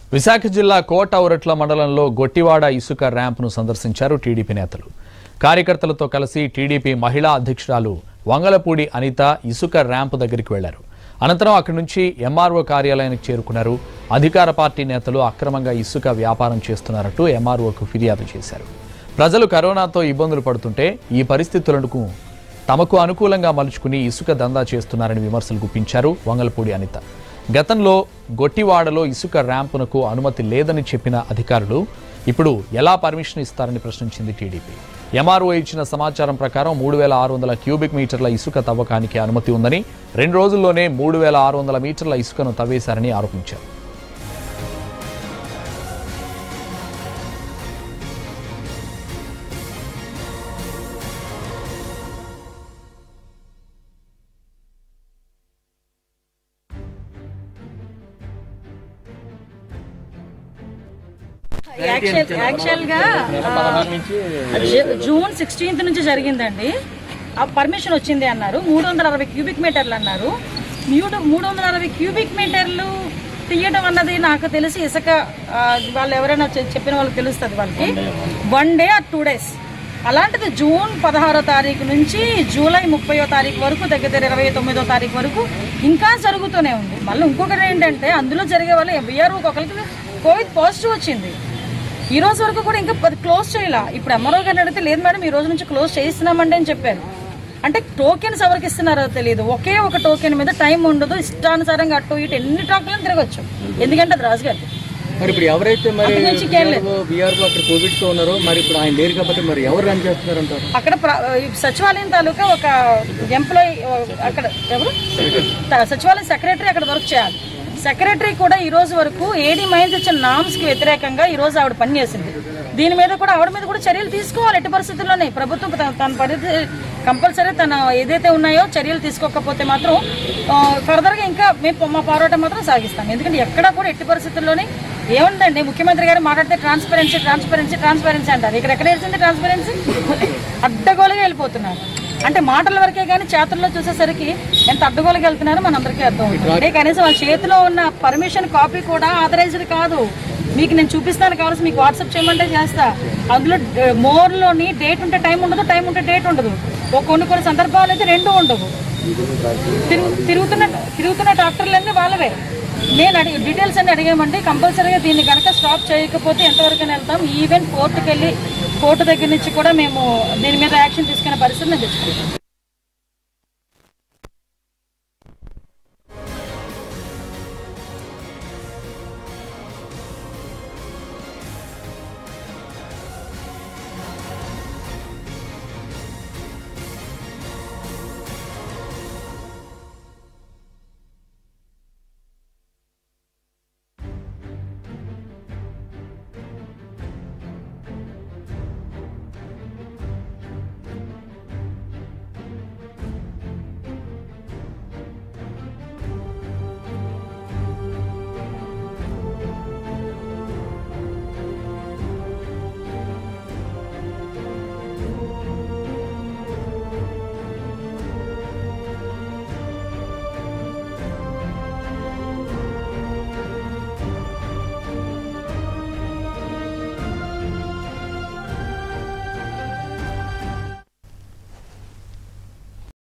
విశాఖ జిల్లా కోట ఉరట్ల మండలంలో గొట్టివాడ ఇసుక ర్యాంప్ను సందర్శించారు టీడీపీ నేతలు కార్యకర్తలతో కలిసి టీడీపీ మహిళా అధ్యక్షురాలు వంగలపూడి అనిత ఇసుక ర్యాంప్ దగ్గరికి వెళ్లారు అనంతరం అక్కడి నుంచి ఎంఆర్ఓ కార్యాలయానికి చేరుకున్నారు అధికార పార్టీ నేతలు అక్రమంగా ఇసుక వ్యాపారం చేస్తున్నారంటూ ఎంఆర్ఓకు ఫిర్యాదు చేశారు ప్రజలు కరోనాతో ఇబ్బందులు పడుతుంటే ఈ పరిస్థితులకు తమకు అనుకూలంగా మలుచుకుని ఇసుక దందా చేస్తున్నారని విమర్శలు గుప్పించారు వంగలపూడి అనిత గతంలో గొట్టివాడలో ఇసుక ర్యాంపునకు అనుమతి లేదని చెప్పిన అధికారులు ఇప్పుడు ఎలా పర్మిషన్ ఇస్తారని ప్రశ్నించింది టీడీపీ ఎంఆర్ఓ ఇచ్చిన సమాచారం ప్రకారం మూడు వేల ఆరు వందల క్యూబిక్ మీటర్ల ఇసుక తవ్వకానికి అనుమతి ఉందని రెండు రోజుల్లోనే మూడు వేల ఆరు వందల మీటర్ల ఇసుకను తవ్వేశారని ఆరోపించారు యాక్చువల్ యాక్చువల్ గా ఆ, జూ- జూన్ సిక్స్టీన్త్ నుంచి జరిగిందండి ఆ పర్మిషన్ వచ్చింది అన్నారు మూడు వందల అరవై క్యూబిక్ మీటర్లు అన్నారు మూడు మూడు వందల అరవై క్యూబిక్ మీటర్లు తీయడం అన్నది నాకు తెలిసి ఇసుక ఆ, వాళ్ళు ఎవరైనా చె- చెప్పిన వాళ్ళకి తెలుస్తుంది వాళ్ళకి one day or two days అలాంటిది జూన్ పదహారో తారీఖు నుంచి జూలై ముప్పయో తారీఖు వరకు దగ్గర దగ్గర ఇరవై తొమ్మిదో తారీఖు వరకు ఇంకా జరుగుతూనే ఉంది మళ్ళీ ఇంకొకటి ఏంటంటే అందులో జరిగే వల్ల బీఆర్ఓ ఒకరికి కోవిడ్ పాజిటివ్ వచ్చింది ఈ రోజు వరకు కూడా ఇంకా అది క్లోజ్ చేయాల ఇప్పుడు ఎంఆర్ఓ గారిని అడిగితే లేదు మేడం ఈ రోజు నుంచి క్లోజ్ చేయిస్తున్నామండి అని చెప్పారు అంటే టోకెన్స్ ఎవరికి ఇస్తున్నారో తెలియదు ఒకే ఒక టోకెన్ మీద టైం ఉండదు ఇష్టానుసారంగా అటు ఇటు ఎన్ని టోకెన్లు తిరగచ్చు ఎందుకంటే అది రాజుగారి మరి ఇప్పుడు ఎవరైతే మరి అక్కడి నుంచి కేరళ. బీఆర్ఓ అక్కడ కోవిడ్ తో ఉన్నారో మరి ఇప్పుడు ఆయన లేరు కాబట్టి మరి ఎవరు రన్ చేస్తున్నారు అంటారు అక్కడ ప్ర- ఈ సచివాలయం తాలూకా ఒక ఎంప్లాయీ అక్కడ ఎవరు త- సచివాలయం సెక్రటరీ అక్కడ వర్క్ చేయాలి సెక్రటరీ కూడా ఈ రోజు వరకు ఏడీ మైన్స్ ఇచ్చిన నామ్స్ కి వ్యతిరేకంగా ఈ రోజు ఆవిడ పనిచేసింది దీని మీద కూడా ఆవిడ మీద కూడా చర్యలు తీసుకోవాలి ఎట్టి పరిస్థితుల్లోనే ప్రభుత్వం తన- తన పరిధి కంపల్సరీ తన ఏదైతే ఉన్నాయో చర్యలు తీసుకోకపోతే మాత్రం ఫర్దర్ గా ఇంకా మేము మా పోరాటం మాత్రం సాగిస్తాం ఎందుకంటే ఎక్కడా కూడా ఎట్టి పరిస్థితుల్లోనే ఏముందండి ముఖ్యమంత్రి గారు మాట్లాడితే ట్రాన్స్పరెన్సీ ట్రాన్స్పరెన్సీ ట్రాన్స్పరెన్సీ అంటారు ఇక్కడ ఎక్కడ వేసింది ట్రాన్స్పరెన్సీ అడ్డగోలుగా వెళ్ళిపోతున్నారు అంటే మాటల వరకే కానీ చేతుల్లో చూసేసరికి ఎంత అడ్డగోలుగా వెళ్తున్నారో మనందరికీ అర్థం అవుతుంది అంటే కనీసం వాళ్ళ చేతిలో ఉన్న పర్మిషన్ కాపీ కూడా ఆథరైజ్డ్ కాదు మీకు నేను చూపిస్తాను కావాల్సి మీకు వాట్సాప్ చేయమంటే చేస్తా అందులో మోర్లోని డేట్ ఉంటే టైం ఉండదు టైం ఉంటే డేట్ ఉండదు ఒక కొన్ని కొన్ని సందర్భాలు అయితే రెండు ఉండవు తిరుగు తిరుగుతున్న తిరుగుతున్న డాక్టర్లన్నీ వాళ్ళవే నేను అడిగి డీటెయిల్స్ అన్ని అడిగామండి కంపల్సరీగా దీన్ని కనుక స్టాప్ చేయకపోతే ఎంతవరకు వెళ్తాం ఈవెన్ కోర్టుకు వెళ్ళి కోర్టు దగ్గర నుంచి కూడా మేము దీని మీద యాక్షన్ తీసుకునే పరిస్థితి నేను తెచ్చుకుంటాం